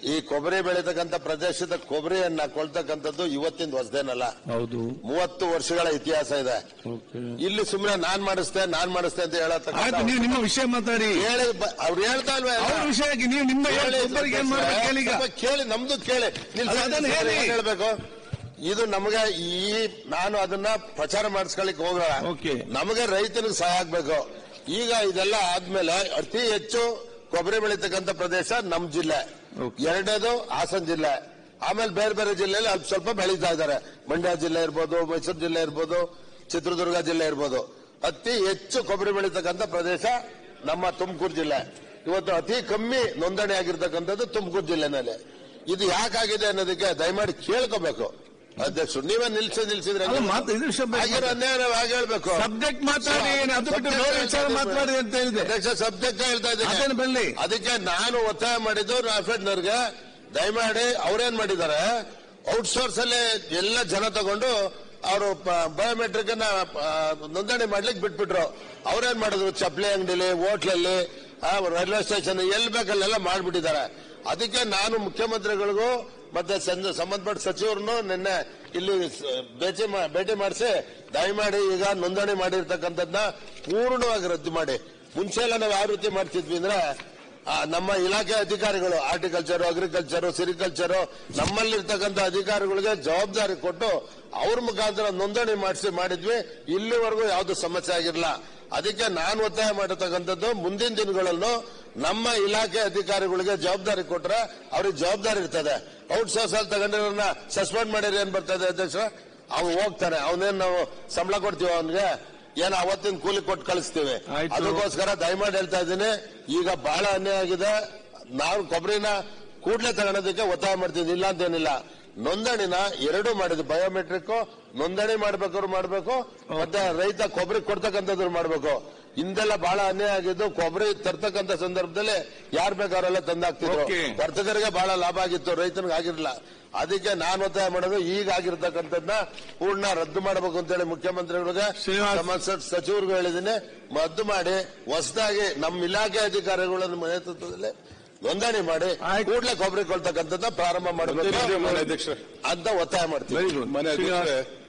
ಈ ಕೊಬ್ಬರಿ ಬೆಳೀತಕ್ಕಂಥ ಪ್ರದೇಶದ ಕೊಬ್ಬರಿಯನ್ನ ಕೊಳ್ತಕ್ಕಂಥದ್ದು ಇವತ್ತಿನ ಹೊಸದೇನಲ್ಲ ಹೌದು ಮೂವತ್ತು ವರ್ಷಗಳ ಇತಿಹಾಸ ಇದೆ ಓಕೆ ಇಲ್ಲಿ ಸುಮ್ಮನೆ ನಾನ್ ಮಾಡಿಸ್ತೆ ನಾನ್ ಮಾಡಿಸ್ತೆ ಅಂತ ಆಯ್ತು ಹೇಳತಕ್ಕಂಥ ನೀವು ನಿಮ್ಮ ವಿಷಯ ಮಾತಾಡಿ ಹೇಳಿ ಬ- ಅವ್ರು ಹೇಳ್ತಾ ಇಲ್ವೇ ಅವ್ರ ವಿಷಯಕ್ಕೆ ನೀವು ನಿಮ್ಮ ಹೇಳಿ ಒಬ್ಬರಿಗೆ ಏನ್ ಮಾಡ್ಬೇಕು ಹೇಳಿ ಈಗ ಸ್ವಲ್ಪ ಕೇಳಿ ನಮ್ದು ಕೇಳಿ ನಿಲ್ಸಿ, ಅಲ್ಲ, ಅದನ್ನ ನಿಲ್ಸಿ, ಹೇಳಿ. ಏನ್ ಹೇಳ್ಬೇಕು ಇದು ನಮಗೆ ಈ ನಾನು ಅದನ್ನ ಪ್ರಚಾರ ಮಾಡಿಸ್ಕೊಳ್ಳಿಕ್ ಹೋಗೋಣ Okay. ನಮಗೆ ರೈತನಿಗೆ ಸಹಾಯ ಆಗ್ಬೇಕು ಈಗ ಇದೆಲ್ಲ ಆದ್ಮೇಲೆ ಅತಿ ಹೆಚ್ಚು ಕೊಬ್ಬರಿ ಬೆಳೀತಕ್ಕಂಥ ಪ್ರದೇಶ ನಮ್ ಜಿಲ್ಲೆ Okay. ಎರಡನೇದು ಹಾಸನ ಜಿಲ್ಲೆ ಆಮೇಲೆ ಬೇರೆ ಬೇರೆ ಜಿಲ್ಲೆಯಲ್ಲಿ ಅಲ್ಪ ಸ್ವಲ್ಪ ಬೆಳೀತಾ ಇದ್ದಾರೆ ಮಂಡ್ಯ ಜಿಲ್ಲೆ ಇರ್ಬೋದು ಮೈಸೂರು ಜಿಲ್ಲೆ ಇರ್ಬೋದು ಚಿತ್ರದುರ್ಗ ಜಿಲ್ಲೆ ಇರ್ಬೋದು ಅತಿ ಹೆಚ್ಚು ಕೊಬ್ಬರಿ ಬೆಳೀತಕ್ಕಂಥ ಪ್ರದೇಶ ನಮ್ಮ ತುಮಕೂರು ಜಿಲ್ಲೆ ಇವತ್ತು ಅತಿ ಕಮ್ಮಿ ನೋಂದಣಿ ಆಗಿರ್ತಕ್ಕಂಥದ್ದು ತುಮಕೂರು ಜಿಲ್ಲೆನಲ್ಲಿ ಇದು ಯಾಕಾಗಿದೆ ಅನ್ನೋದಕ್ಕೆ ದಯಮಾಡಿ ಕೇಳ್ಕೋಬೇಕು ಅಧ್ಯಕ್ಷರು ನೀವೇ ನಿಲ್ಸಿ ನಿಲ್ಸಿದ್ರೆ ಅಲ್ಲ, ಮಾತು ಇದು ವಿಷಯ ಬೇಕು. ಆಗಿರೋ ಅನ್ಯಾಯ ನಾವು ಹಾಗೆ ಹೇಳ್ಬೇಕು ಸಬ್ಜೆಕ್ಟ್ ಮಾತಾಡಿ ಅದು ಬಿಟ್ಟು ಬೇರೆ ವಿಚಾರ ಮಾತಾಡಿ ಅಂತ ಹೇಳಿದೆ ಅಧ್ಯಕ್ಷ ಸಬ್ಜೆಕ್ಟ್ ಹೇಳ್ತಾ ಅದೇನು ಇದ್ದೀನಿ ಬರಲಿ ಅದಕ್ಕೆ ನಾನು ಒತ್ತಾಯ ಮಾಡಿದ್ದು ರಾಫೆಡ್ನವ್ರಿಗೆ ದಯಮಾಡಿ ಅವ್ರೇನ್ ಮಾಡಿದ್ದಾರೆ ಔಟ್ಸೋರ್ಸ್ ಅಲ್ಲಿ ಎಲ್ಲ ಜನ ತಗೊಂಡು ಅವರು ಬಯೋಮೆಟ್ರಿಕ್ ಅನ್ನ ಆ, ನೋಂದಣಿ ಮಾಡ್ಲಿಕ್ಕೆ ಬಿಟ್ಬಿಟ್ರು ಅವ್ರೇನ್ ಮಾಡಿದ್ರು ಚಪ್ಲಿ ಅಂಗಡಿಲಿ ಹೋಟ್ಲಲ್ಲಿ ರೈಲ್ವೆ ಸ್ಟೇಷನ್ ಎಲ್ಲಿ ಬೇಕಲ್ಲೆಲ್ಲ ಮಾಡ್ಬಿಟ್ಟಿದ್ದಾರೆ ಅದಕ್ಕೆ ನಾನು ಮುಖ್ಯಮಂತ್ರಿಗಳಿಗೂ ಮತ್ತೆ ಸಂಜ- ಸಂಬಂಧಪಟ್ಟ ಸಚಿವರನ್ನು ನಿನ್ನೆ ಇಲ್ಲಿ ಸ- ಭೇಟಿ ಮಾ- ಭೇಟಿ ಮಾಡಿಸಿ ದಯಮಾಡಿ ಈಗ ನೋಂದಣಿ ಮಾಡಿರ್ತಕ್ಕಂಥದ್ದನ್ನ ಪೂರ್ಣವಾಗಿ ರದ್ದು ಮಾಡಿ ಮುಂಚೆ ಎಲ್ಲ ನಾವು ಯಾವ ರೀತಿ ಮಾಡ್ತಿದ್ವಿ ಅಂದ್ರೆ ಆ, ನಮ್ಮ ಇಲಾಖೆ ಅಧಿಕಾರಿಗಳು ಆರ್ಟಿಕಲ್ಚರ್ ಅಗ್ರಿಕಲ್ಚರ್ ಸಿರಿಕಲ್ಚರ್ ನಮ್ಮಲ್ಲಿರ್ತಕ್ಕಂಥ ಅಧಿಕಾರಿಗಳಿಗೆ ಜವಾಬ್ದಾರಿ ಕೊಟ್ಟು ಅವ್ರ ಮುಖಾಂತರ ನೋಂದಣಿ ಮಾಡಿಸಿ ಮಾಡಿದ್ವಿ ಇಲ್ಲಿವರೆಗೂ ಯಾವುದು ಸಮಸ್ಯೆ ಆಗಿರಲಿಲ್ಲ ಅದಕ್ಕೆ ನಾನು ಒತ್ತಾಯ ಮಾಡಿರ್ತಕ್ಕಂಥದ್ದು ಮುಂದಿನ ದಿನಗಳಲ್ಲೂ ನಮ್ಮ ಇಲಾಖೆ ಅಧಿಕಾರಿಗಳಿಗೆ ಜವಾಬ್ದಾರಿ ಕೊಟ್ರೆ ಅವ್ರಿಗೆ ಜವಾಬ್ದಾರಿ ಇರ್ತದೆ ಔಟ್ ಸೋರ್ಸ್ ಅಲ್ಲಿ ತಗೊಂಡಿರೋನ್ನ ಸಸ್ಪೆಂಡ್ ಮಾಡಿರಿ ಏನ್ ಬರ್ತದೆ ಅಧ್ಯಕ್ಷ ಅವ್ನು ಹೋಗ್ತಾನೆ ಅವನೇನ್ ನಾವು ಸಂಬಳ ಕೊಡ್ತೀವಿ ಅವನ್ಗೆ ಏನ್ ಅವತ್ತಿನ ಕೂಲಿ ಕೊಟ್ಟು ಕಳಿಸ್ತೀವಿ ಆಯ್ತು. ಅದಕ್ಕೋಸ್ಕರ ದಯಮಾಡಿ ಹೇಳ್ತಾ ಇದ್ದೀನಿ ಈಗ ಬಹಳ ಅನ್ಯಾಯ ಆಗಿದೆ ನಾವು ಕೊಬ್ಬರಿನ ಕೂಡ್ಲೆ ತಗೊಳೋದಕ್ಕೆ ಒತ್ತಾಯ ಮಾಡ್ತೀನಿ ಇಲ್ಲ ಅಂತೇನಿಲ್ಲ ನೋಂದಣಿನ ಎರಡು ಮಾಡಿದ್ವಿ ಬಯೋಮೆಟ್ರಿಕ್ ನೋಂದಣಿ ಮಾಡ್ಬೇಕಾದ್ರು ಮಾಡ್ಬೇಕು ಮತ್ತೆ ರೈತ ಕೊಬ್ಬರಿ ಕೊಡ್ತಕ್ಕಂಥದ್ದು ಮಾಡ್ಬೇಕು ಹಿಂದೆಲ್ಲ ಬಹಳ ಅನ್ಯಾಯ ಆಗಿದ್ದು ಕೊಬ್ಬರಿ ತರ್ತಕ್ಕಂಥ ಸಂದರ್ಭದಲ್ಲಿ ಯಾರು ಬೇಕಾರೆಲ್ಲ ತಂದಾಕ್ತಿದ್ರು Okay. ವರ್ತಕರಿಗೆ ಬಹಳ ಲಾಭ ಆಗಿತ್ತು ರೈತನಿಗೆ ಆಗಿರಲಿಲ್ಲ ಅದಕ್ಕೆ ನಾನು ಒತ್ತಾಯ ಮಾಡೋದು ಈಗ ಆಗಿರ್ತಕ್ಕಂಥದ್ದನ್ನ ಪೂರ್ಣ ರದ್ದು ಮಾಡಬೇಕು ಅಂತೇಳಿ ಮುಖ್ಯಮಂತ್ರಿಗಳಿಗೆ ಶ್ರೀನಿವಾಸ್. ನಮ್ಮ ಸ- ಸಚಿವರಿಗೂ ಹೇಳಿದ್ದೀನಿ ರದ್ದು ಮಾಡಿ ಹೊಸದಾಗಿ ನಮ್ಮ ಇಲಾಖೆ ಅಧಿಕಾರಿಗಳ ನೇತೃತ್ವದಲ್ಲಿ ನೋಂದಣಿ ಮಾಡಿ ಆಯ್ತು. ಕೂಡಲೇ ಕೊಬ್ಬರಿ ಕೊಳ್ತಕ್ಕಂಥದ್ದನ್ನ ಪ್ರಾರಂಭ ಮಾಡಬೇಕು ಮಾನ್ಯ ಅಧ್ಯಕ್ಷರೇ ಅಂತ ಒತ್ತಾಯ ಮಾಡ್ತೀವಿ ವೆರಿ ಗುಡ್ ಮಾನ್ಯ ಅಧ್ಯಕ್ಷರೇ